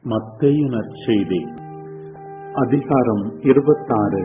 மத்தேயு நற்செய்தி அதிகாரம் இருபத்தாறு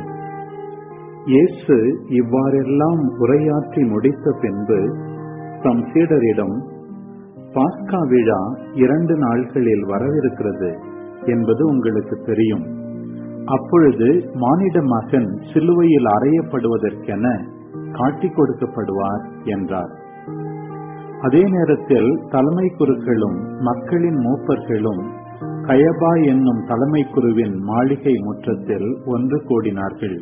இயேசு இவ்வாறெல்லாம் உரையாற்றி முடித்த பின்பு தம் சீடரிடம் பாஸ்கா விழா இரண்டு நாள்களில் வரவிருக்கிறது என்பது உங்களுக்கு தெரியும் அப்பொழுது மானிட மகன் சிலுவையில் அறையப்படுவதற்கென காட்டிக் கொடுக்கப்படுவார் என்றார் அதே நேரத்தில் தலைமை குருக்களும் மக்களின் மூப்பர்களும் கயபா என்னும் தலைமை குருவின் மாளிகை முற்றத்தில் ஒன்று கூடினார்கள்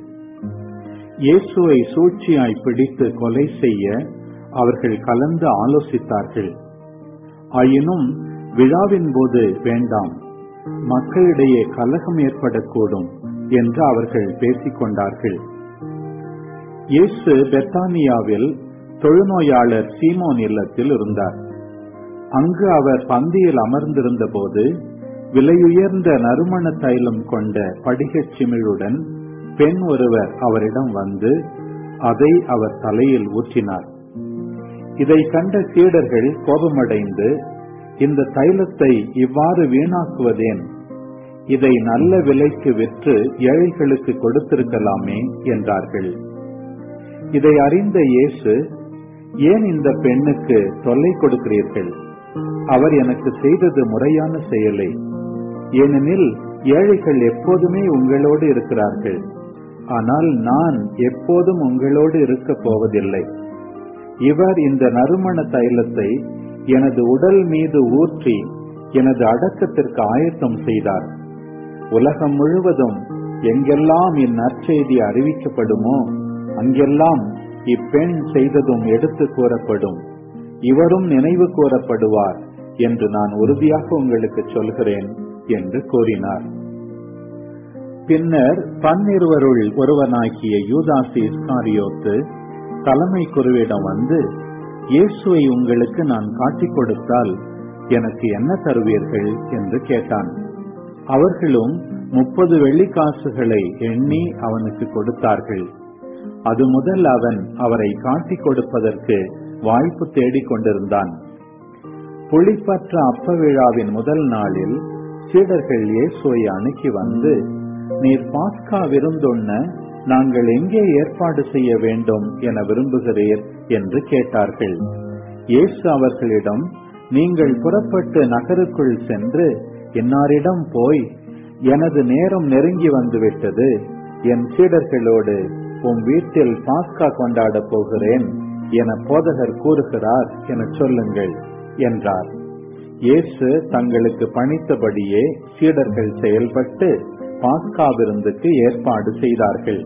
இயேசுவை சூழ்ச்சியாய் பிடித்து கொலை செய்ய அவர்கள் கலந்து ஆலோசித்தார்கள் ஆயினும் விழாவின் போது வேண்டாம் மக்களிடையே கலகம் ஏற்படக்கூடும் என்று அவர்கள் பேசிக் கொண்டார்கள் இயேசு பெத்தானியாவில் தொழுநோயாளர் சீமோன் இல்லத்தில் இருந்தார் அங்கு அவர் பந்தியில் அமர்ந்திருந்த போது விலையுயர்ந்த நறுமண தைலம் கொண்ட படிகச் சிமிழுடன் பெண் ஒருவர் அவரிடம் வந்து அதை அவர் தலையில் ஊற்றினார் இதை கண்ட சீடர்கள் கோபமடைந்து இந்த தைலத்தை இவ்வாறு வீணாக்குவதேன் இதை நல்ல விலைக்கு விற்று ஏழைகளுக்கு கொடுத்திருக்கலாமே என்றார்கள் இதை அறிந்த இயேசு ஏன் இந்த பெண்ணுக்கு தொல்லை கொடுக்கிறீர்கள் அவர் எனக்கு செய்தது முறையான செயலை ஏனெனில் ஏழைகள் எப்போதுமே உங்களோடு இருக்கிறார்கள் ஆனால் நான் எப்போதும் உங்களோடு இருக்க போவதில்லை இவர் இந்த நறுமண தைலத்தை எனது உடல் மீது ஊற்றி எனது அடக்கத்திற்கு ஆயத்தம் செய்தார் உலகம் முழுவதும் எங்கெல்லாம் இந்நற்செய்தி அறிவிக்கப்படுமோ அங்கெல்லாம் இப்பெண் செய்ததும் எடுத்து கூறப்படும் இவரும் நினைவு கூறப்படுவார் என்று நான் உறுதியாக உங்களுக்கு சொல்கிறேன் என்று கூறினார் பின்னர் பன்னிருவருள் ஒருவனாகிய யூதாசி இஸ்காரியோத்து தலைமை குருவிடம் வந்து இயேசுவை உங்களுக்கு நான் காட்டிக் கொடுத்தால் எனக்கு என்ன தருவீர்கள் என்று கேட்டான் அவர்களும் முப்பது வெள்ளிக்காசுகளை எண்ணி அவனுக்கு கொடுத்தார்கள் அது முதல் அவன் அவரை காட்டிக் கொடுப்பதற்கு வாய்ப்பு தேடிக் கொண்டிருந்தான் புளிப்பற்ற அப்ப விழாவின் முதல் நாளில் சீடர்கள் இயேசுவை அணுகி வந்து நீர் பாஸ்கா விருந்துண்ண நாங்கள் எங்கே ஏற்பாடு செய்ய வேண்டும் என விரும்புகிறீர் என்று கேட்டார்கள் இயேசு அவர்களிடம் நீங்கள் புறப்பட்டு நகருக்குள் சென்று இன்னாரிடம் போய் எனது நேரம் நெருங்கி வந்துவிட்டது என் சீடர்களோடு உன் வீட்டில் பாஸ்கா கொண்டாடப் போகிறேன் என போதகர் கூறுகிறார் என சொல்லுங்கள் என்றார் இயேசு தங்களுக்கு பணித்தபடியே சீடர்கள் செயல்பட்டு பாஸ்கா விருந்துக்கு ஏற்பாடு செய்தார்கள்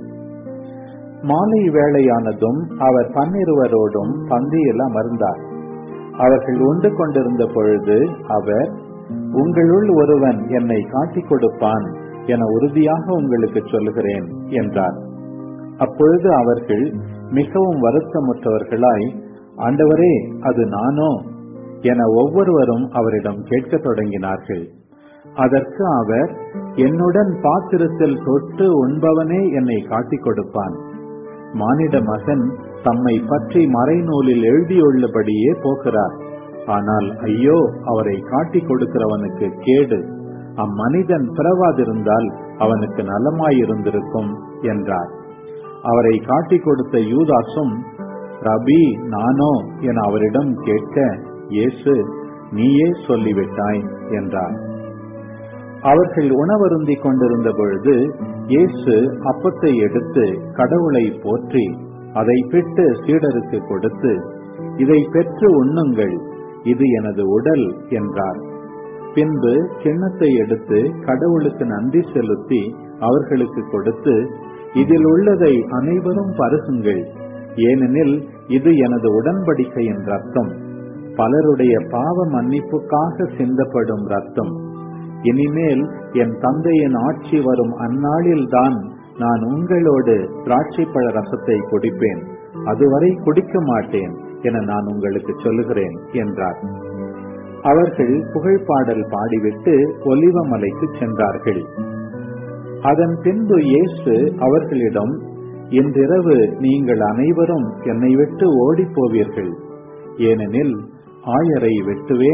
மாலை வேளையானதும் அவர் பன்னிருவரோடும் பந்தியில் அமர்ந்தார் அவர்கள் உண்டு கொண்டிருந்த பொழுது அவர் உங்களுள் ஒருவன் என்னை காட்டிக் கொடுப்பான் என உறுதியாக உங்களுக்கு சொல்லுகிறேன் என்றார் அப்பொழுது அவர்கள் மிகவும் வருத்தமுற்றவர்களாய் ஆண்டவரே அது நானோ என ஒவ்வொருவரும் அவரிடம் கேட்கத் தொடங்கினார்கள் அதற்கு அவர் என்னுடன் பாத்திரத்தில் தொட்டு உண்பவனே என்னை காட்டிக் கொடுப்பான் மானிட மகன் தம்மை பற்றி மறைநூலில் எழுதியுள்ளபடியே போகிறார் ஆனால் ஐயோ அவரை காட்டிக் கொடுக்கிறவனுக்கு கேடு அம்மனிதன் பிறவாதிருந்தால் அவனுக்கு நலமாயிருந்திருக்கும் என்றார் அவரை காட்டிக் கொடுத்த யூதாசும் ரபி நானோ என அவரிடம் கேட்க இயேசு நீயே சொல்லிவிட்டாய் என்றார் அவர்கள் உணவருந்திக் கொண்டிருந்த பொழுது இயேசு அப்பத்தை எடுத்து கடவுளை போற்றி அதை பெற்று சீடருக்கு கொடுத்து இதை பெற்று உண்ணுங்கள் இது எனது உடல் என்றார் பின்பு கிண்ணத்தை எடுத்து கடவுளுக்கு நன்றி செலுத்தி அவர்களுக்கு கொடுத்து இதில் உள்ளதை அனைவரும் பருகுங்கள் ஏனெனில் இது எனது உடன்படிக்கையின் ரத்தம் பலருடைய பாவ மன்னிப்புக்காக சிந்தப்படும் ரத்தம் இனிமேல் என் தந்தையின் ஆட்சி வரும் அந்நாளில்தான் நான் உங்களோடு திராட்சைப்பழ ரசத்தை குடிப்பேன் அதுவரை குடிக்க மாட்டேன் என நான் உங்களுக்கு சொல்லுகிறேன் என்றார் அவர்கள் புகழ்பாடல் பாடிவிட்டு ஒலிவமலைக்கு சென்றார்கள் அதன் பின்பு இயேசு அவர்களிடம் இன்றிரவு நீங்கள் அனைவரும் என்னை விட்டு ஓடிப் போவீர்கள் ஏனெனில் ஆயரை வெட்டுவேன்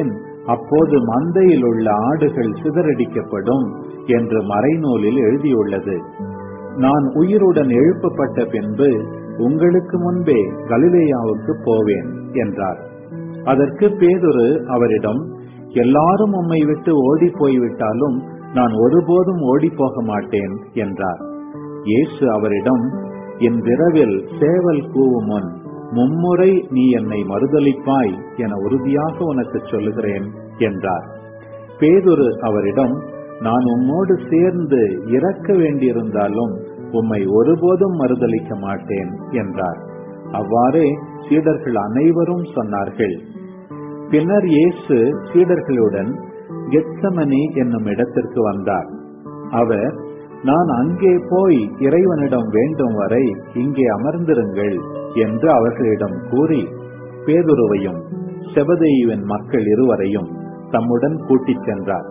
அப்போது மந்தையில் உள்ள ஆடுகள் சிதறடிக்கப்படும் என்று மறைநூலில் எழுதியுள்ளது நான் உயிருடன் எழுப்பப்பட்ட பின்பு உங்களுக்கு முன்பே கலிலேயாவுக்கு போவேன் என்றார் அதற்கு பேதுரு அவரிடம் எல்லாரும் உம்மை விட்டு ஓடி போய்விட்டாலும் நான் ஒருபோதும் ஓடி போக மாட்டேன் என்றார் இயேசு அவரிடம் என் விரவில் சேவல் கூவும் முன் மும்முறை நீ என்னை மறுதலிப்பாய் என உறுதியாக உனக்கு சொல்லுகிறேன் என்றார் பேதுரு அவரிடம் நான் உம்மோடு சேர்ந்து இறக்க வேண்டியிருந்தாலும் உம்மை ஒருபோதும் மறுதலிக்க மாட்டேன் என்றார் அவ்வாறே சீடர்கள் அனைவரும் சொன்னார்கள் பின்னர் இயேசு சீடர்களுடன் கெத்சமனி என்னும் இடத்திற்கு வந்தார் அவர் நான் அங்கே போய் இறைவனிடம் வேண்டும் வரை இங்கே அமர்ந்திருங்கள் என்று அவர்களிடம் கூறி பேதுருவையும் செபதேயுவின் மக்கள் இருவரையும் தம்முடன் கூட்டிச் சென்றார்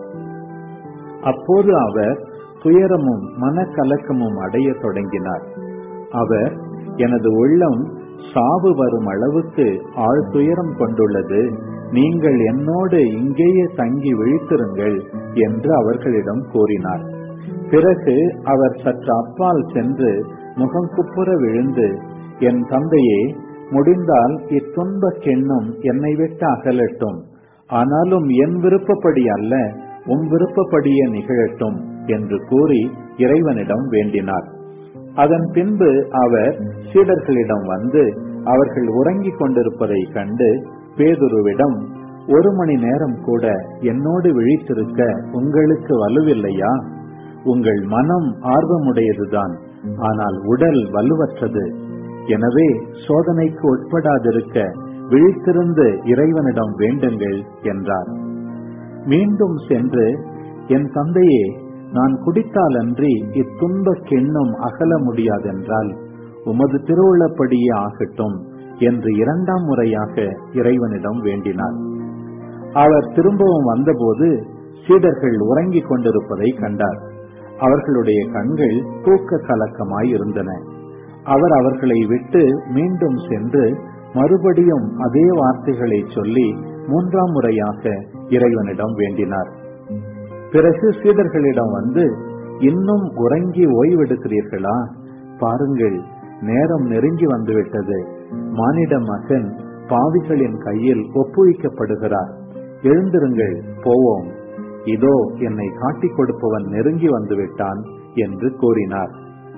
அப்போது அவர் துயரமும் மனக்கலக்கமும் அடைய தொடங்கினார் அவர் எனது உள்ளம் சாவு வரும் அளவுக்கு ஆழ்துயரம் கொண்டுள்ளது நீங்கள் என்னோடு இங்கேயே தங்கி விழித்திருங்கள் என்று அவர்களிடம் கூறினார் பிறகு அவர் சற்று அப்பால் சென்று முகம் குப்புற விழுந்து என் தந்தையே முடிந்தால் இத்துன்ப கெண்ணும் என்னை விட்டு அகலட்டும் ஆனாலும் என் விருப்பப்படி அல்ல உம் விருப்பப்படியே நிகழட்டும் என்று கூறி இறைவனிடம் வேண்டினார் அதன் பின்பு அவர் சீடர்களிடம் வந்து அவர்கள் உறங்கிக் கொண்டிருப்பதை கண்டு பேதுருவிடம் ஒரு மணி நேரம் கூட என்னோடு விழித்திருக்க உங்களுக்கு வலுவில்லையா உங்கள் மனம் ஆர்வமுடையதுதான் ஆனால் உடல் வலுவற்றது எனவே சோதனைக்கு உட்படாதிருக்க விழித்திருந்து இறைவனிடம் வேண்டுங்கள் என்றார் மீண்டும் சென்று என் தந்தையே நான் குடித்தாலன்றி இத்துன்ப கெண்ணும் அகல முடியாதென்றால் உமது திருவுள்ளப்படியே ஆகட்டும் என்று இரண்டாம் முறையாக இறைவனிடம் வேண்டினார் அவர் திரும்பவும் வந்தபோது சீடர்கள் உறங்கிக் கொண்டிருப்பதை கண்டார் அவர்களுடைய கண்கள் தூக்க கலக்கமாய் இருந்தன அவர் அவர்களை விட்டு மீண்டும் சென்று மறுபடியும் அதே வார்த்தைகளை சொல்லி மூன்றாம் முறையாக இறைவனிடம் வேண்டினார் பிறகு சீடர்களிடம் வந்து இன்னும் உறங்கி ஓய்வெடுக்கிறீர்களா பாருங்கள் நேரம் நெருங்கி வந்துவிட்டது மானிட மகன் பாவிகளின் கையில் ஒப்புவிக்கப்படுகிறார் எழுந்திருங்கள் போவோம் இதோ என்னை காட்டிக் கொடுப்பவன் நெருங்கி வந்துவிட்டான் என்று கூறினார்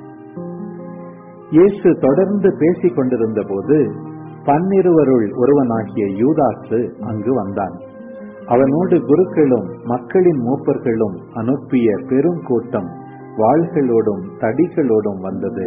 இயேசு தொடர்ந்து பேசிக் கொண்டிருந்த போது பன்னிருவருள் ஒருவனாகிய யூதாசு அங்கு வந்தான் அவனோடு குருக்களும் மக்களின் மூப்பர்களும் அனுப்பிய பெரும் கூட்டம் வாள்களோடும் தடிகளோடும் வந்தது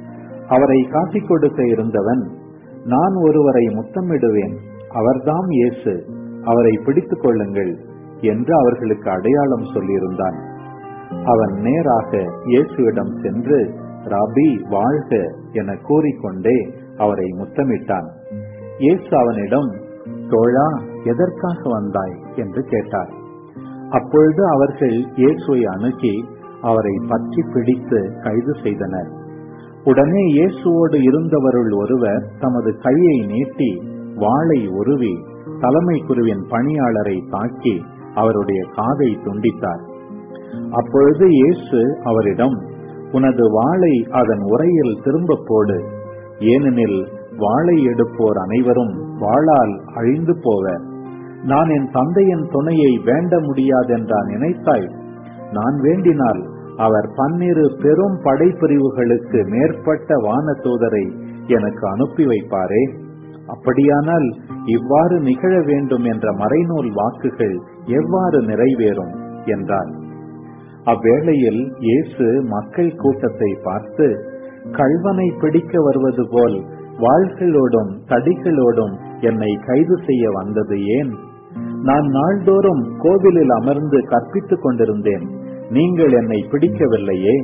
அவரை காட்டிக் கொடுக்க இருந்தவன் நான் ஒருவரை முத்தமிடுவேன் அவர்தாம் இயேசு அவரை பிடித்துக் கொள்ளுங்கள் என்று அவர்களுக்கு அடையாளம் சொல்லியிருந்தான் அவன் நேராக இயேசுவிடம் சென்று ரபி வாழ்க என கூறிக்கொண்டே அவரை முத்தமிட்டான் இயேசு அவனிடம் தோழா எதற்காக வந்தாய் என்று கேட்டார் அப்பொழுது அவர்கள் இயேசுவை அணுகி அவரை பற்றி பிடித்து கைது செய்தனர் உடனே இயேசுவோடு இருந்தவருள் ஒருவர் தமது கையை நீட்டி வாளை உருவி தலைமை குருவின் பணியாளரை தாக்கி அவருடைய காதை துண்டித்தார் அப்பொழுது இயேசு அவரிடம் உனது வாளை அதன் உரையில் திரும்ப போடு ஏனெனில் வாளை எடுப்போர் அனைவரும் வாளால் அழிந்து போவர் நான் என் தந்தையின் துணையை வேண்ட முடியாதென்றா நினைத்தாய் நான் வேண்டினால் அவர் பன்னிரு பெரும் படைப்பிரிவுகளுக்கு மேற்பட்ட வான தூதரை எனக்கு அனுப்பி வைப்பாரே அப்படியானால் இவ்வாறு நிகழ வேண்டும் என்ற மறைநூல் வாக்குகள் எவ்வாறு நிறைவேறும் என்றார் அவ்வேளையில் இயேசு மக்கள் கூட்டத்தை பார்த்து கள்வனை பிடிக்க வருவது போல் வாள்களோடும் தடிகளோடும் என்னை கைது செய்ய வந்தது ஏன் நான் நாள்தோறும் கோவிலில் அமர்ந்து கற்பித்துக் கொண்டிருந்தேன் நீங்கள் என்னை பிடிக்கவில்லையே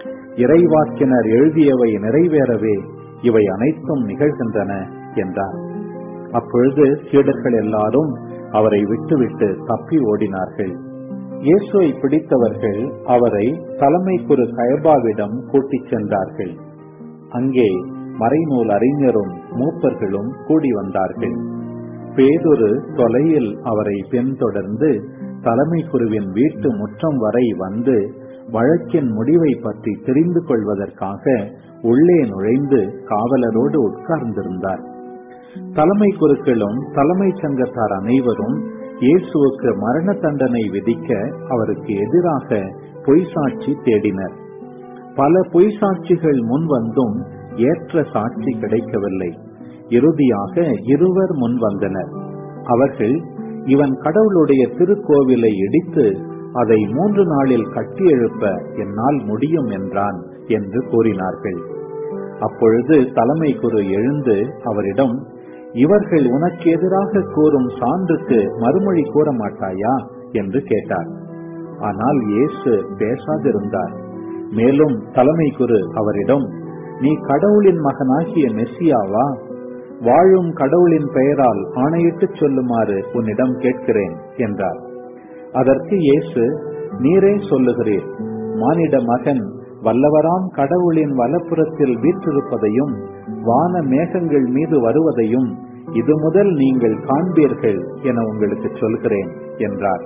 இறைவாக்கினர் எழுதியவை நிறைவேறவே இவை அனைத்தும் நிகழ்கின்றன என்றார் அப்பொழுது சீடர்கள் எல்லாரும் அவரை விட்டுவிட்டு தப்பி ஓடினார்கள் இயேசுவை பிடித்தவர்கள் அவரை தலைமை குரு கயபாவிடம் கூட்டிச் சென்றார்கள் அங்கே மறைநூல் அறிஞரும் மூப்பர்களும் கூடி வந்தார்கள் பேதுரு தொலையில் அவரை பின்தொடர்ந்து தலைமை குருவின் வீட்டு முற்றம் வரை வந்து வழக்கின் முடிவை பற்றி தெரிந்து கொள்வதற்காக உள்ளே நுழைந்து காவலரோடு உட்கார்ந்திருந்தார் தலைமை குருக்களும் தலைமை சங்கத்தார் அனைவரும் இயேசுவுக்கு மரண தண்டனை விதிக்க அவருக்கு எதிராக பொய் சாட்சி தேடினர் பல பொய் சாட்சிகள் முன் வந்தும் ஏற்ற சாட்சி கிடைக்கவில்லை இறுதியாக இருவர் முன் வந்தனர் அவர்கள் இவன் கடவுளுடைய திருக்கோவிலை இடித்து அதை மூன்று நாளில் கட்டி எழுப்ப என்னால் முடியும் என்றான் என்று கூறினார்கள் அப்பொழுது தலைமை குரு எழுந்து அவரிடம் இவர்கள் உனக்கு எதிராக கூறும் சான்றுக்கு மறுமொழி கூற மாட்டாயா என்று கேட்டார் ஆனால் இயேசு பேசாதிருந்தார் மேலும் தலைமை குரு அவரிடம் நீ கடவுளின் மகனாகிய மெஸ்ஸியாவா வாழும் கடவுளின் பெயரால் ஆணையிட்டு சொல்லுமாறு உன்னிடம் கேட்கிறேன் என்றார் அதற்கு இயேசு நீரே சொல்லுகிறீர் மானிட மகன் வல்லவராம் கடவுளின் வலப்புறத்தில் வீற்றிருப்பதையும் வான மேகங்கள் மீது வருவதையும் இது முதல் நீங்கள் காண்பீர்கள் என உங்களுக்கு சொல்கிறேன் என்றார்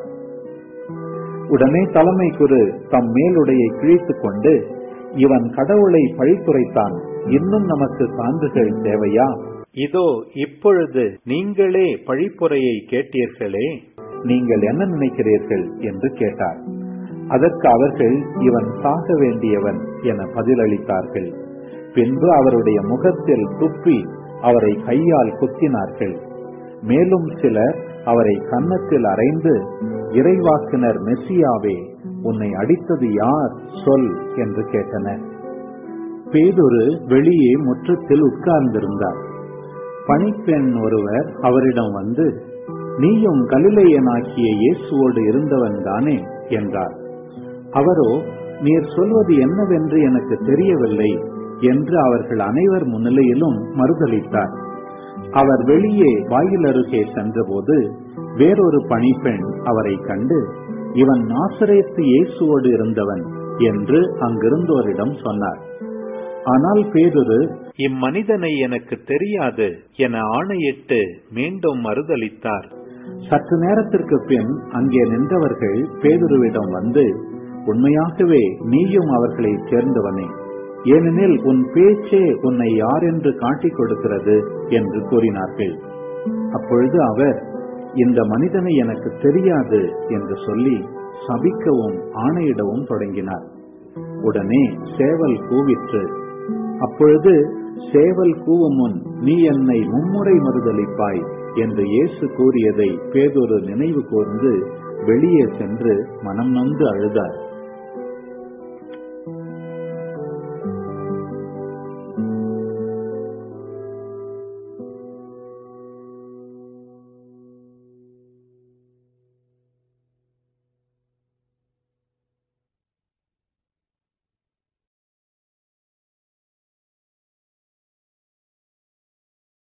உடனே தலைமை குரு தம் மேலுடையை கிழித்துக் கொண்டு இவன் கடவுளை பழித்துரைத்தான் இன்னும் நமக்கு சான்றுகள் தேவையா இதோ இப்பொழுது நீங்களே பழிப்புரையை கேட்டீர்களே நீங்கள் என்ன நினைக்கிறீர்கள் என்று கேட்டார் அதற்கு அவர்கள் இவன் சாக வேண்டியவன் என பதிலளித்தார்கள் பின்பு அவருடைய முகத்தில் துப்பி அவரை கையால் குத்தினார்கள் மேலும் சிலர் அவரை கன்னத்தில் அறைந்து இறைவாக்கினர் மெஸ்ஸியாவே உன்னை அடித்தது யார் சொல் என்று கேட்டனர் பேதொரு வெளியே முற்றத்தில் உட்கார்ந்திருந்தார் பணிப்பெண் ஒருவர் அவரிடம் வந்து நீயும் கலிலேயனாக்கிய இயேசுவோடு இருந்தவன் தானே என்றார் அவரோ நீர் சொல்வது என்னவென்று எனக்கு தெரியவில்லை என்று அவர்கள் அனைவர் முன்னிலையிலும் மறுதளித்தார் அவர் வெளியே வாயில் அருகே சென்றபோது வேறொரு பணிப்பெண் அவரை கண்டு இவன் நாசரேத்து இயேசுவோடு இருந்தவன் என்று அங்கிருந்தோரிடம் சொன்னார் ஆனால் பேதுரு இம்மனிதனை எனக்கு தெரியாது என ஆணையிட்டு மீண்டும் மறுதளித்தார் சற்று நேரத்திற்கு பின் அங்கே நின்றவர்கள் பேதுருவிடம் வந்து உண்மையாகவே நீயும் அவர்களை சேர்ந்தவனே ஏனெனில் உன் பேச்சே உன்னை யார் என்று காட்டிக் கொடுக்கிறது என்று கூறினார்கள் அப்பொழுது அவர் இந்த மனிதனை எனக்கு தெரியாது என்று சொல்லி சபிக்கவும் ஆணையிடவும் தொடங்கினார் உடனே சேவல் கூவிற்று அப்பொழுது சேவல் கூவும் முன் நீ என்னை மும்முறை மறுதளிப்பாய் என்று இயேசு கூறியதை பேதொரு நினைவு கூர்ந்து வெளியே சென்று மனம் நொந்து அழுதார்